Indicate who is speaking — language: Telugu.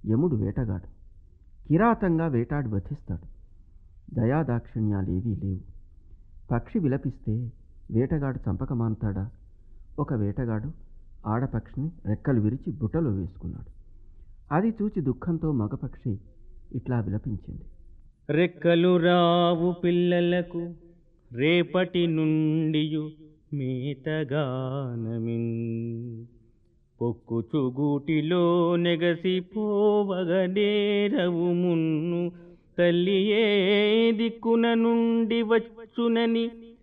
Speaker 1: యముడు వేటగాడు కిరాతంగా వేటాడి వధిస్తాడు దయాదాక్షిణ్యాలేవీ లేవు పక్షి విలపిస్తే వేటగాడు చంపక మానుతాడా ఒక వేటగాడు ఆడపక్షిని రెక్కలు విరిచి బుట్టలో వేసుకున్నాడు అది చూచి దుఃఖంతో మగపక్షి ఇట్లా విలపించింది
Speaker 2: రెక్కలు రావు పిల్లలకు రేపటి నుండియు మేతగానమిన్ పొక్కు చుగూటిలో నెగసిపోవగనేరవు మున్ను తల్లి ఏ దిక్కున నుండి వచ్చునని